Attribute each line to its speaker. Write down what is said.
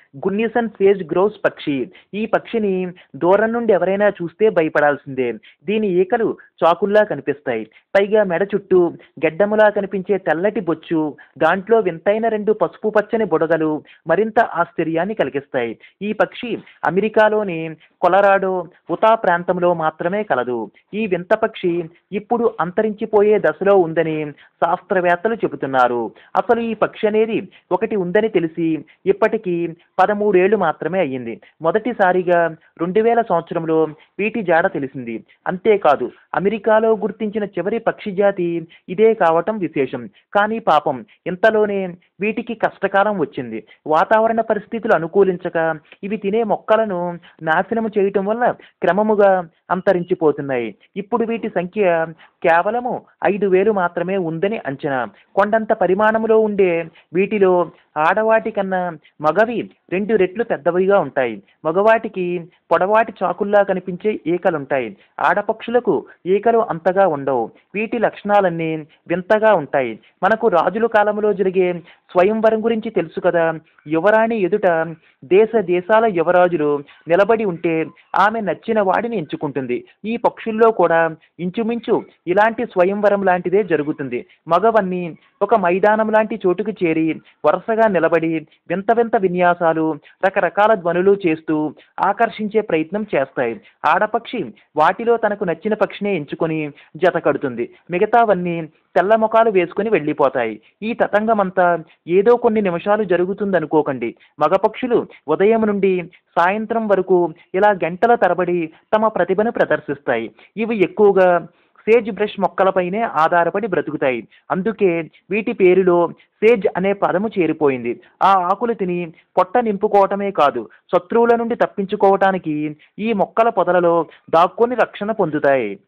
Speaker 1: గున్నీసన్ Sage groves పక్షి ఈ పక్షిని దూరం నుండి ఎవరైనా చూస్తే భయపడాల్సిందే దీని ఈకలు చాకుల్లా కనిపిస్తాయి పైగా మెడ చుట్టూ గెడ్డములా కనిపించే తెల్లటి బొచ్చు దాంట్లో వింతైన రెండు పసుపు పచ్చని బుడగలు మరింత ఆశ్చర్యాన్ని కలిగిస్తాయి ఈ పక్షి అమెరికాలోని కొలరాడో ఉతా ప్రాంతంలో మాత్రమే కలదు ఈ వింత పక్షి ఇప్పుడు అంతరించిపోయే దశలో ఉందని శాస్త్రవేత్తలు చెబుతున్నారు అసలు ఈ పక్షి అనేది ఒకటి ఉందని తెలిసి ఇప్పటికీ పదమూడేళ్లు మాత్రమే అయ్యింది మొదటిసారిగా రెండు వేల సంవత్సరంలో వీటి జాడ తెలిసింది అంతేకాదు అమెరికాలో గుర్తించిన చివరి పక్షి జాతి ఇదే కావటం విశేషం కానీ పాపం ఇంతలోనే వీటికి కష్టకాలం వచ్చింది వాతావరణ పరిస్థితులు అనుకూలించక ఇవి తినే మొక్కలను నాశనం చేయటం వల్ల క్రమముగా అంతరించిపోతున్నాయి ఇప్పుడు వీటి సంఖ్య కేవలము ఐదు వేలు మాత్రమే ఉందని అంచనా కొండంత పరిమాణంలో ఉండే వీటిలో ఆడవాటి కన్నా మగవి రెండు రెట్లు పెద్దవిగా ఉంటాయి మగవాటికి పొడవాటి చాకుల్లా కనిపించే ఈకలుంటాయి ఆడపక్షులకు ఈకలు అంతగా ఉండవు వీటి లక్షణాలన్నీ వింతగా ఉంటాయి మనకు రాజుల కాలంలో జరిగే స్వయంవరం గురించి తెలుసు కదా యువరాణి ఎదుట దేశ దేశాల యువరాజులు నిలబడి ఉంటే ఆమె నచ్చిన వాడిని ఎంచుకుంటుంది ఈ పక్షుల్లో కూడా ఇంచుమించు ఇలాంటి స్వయంవరం లాంటిదే జరుగుతుంది మగవన్నీ ఒక మైదానం లాంటి చోటుకు చేరి వరుసగా నిలబడి వింత వింత విన్యాసాలు రకరకాల ధ్వనులు చేస్తూ ఆకర్షించే ప్రయత్నం చేస్తాయి ఆడపక్షి వాటిలో తనకు నచ్చిన పక్షినే ఎంచుకొని జత కడుతుంది మిగతావన్నీ తెల్ల ముఖాలు వేసుకుని వెళ్ళిపోతాయి ఈ తతంగమంతా ఏదో కొన్ని నిమిషాలు జరుగుతుందనుకోకండి మగపక్షులు ఉదయం నుండి సాయంత్రం వరకు ఇలా గంటల తరబడి తమ ప్రతిభను ప్రదర్శిస్తాయి ఇవి ఎక్కువగా సేజ్ బ్రష్ మొక్కలపైనే ఆధారపడి బ్రతుకుతాయి అందుకే వీటి పేరులో సేజ్ అనే పదము చేరిపోయింది ఆ ఆకులు తిని పొట్ట నింపుకోవటమే కాదు శత్రువుల నుండి తప్పించుకోవటానికి ఈ మొక్కల పొదలలో దాక్కుని రక్షణ పొందుతాయి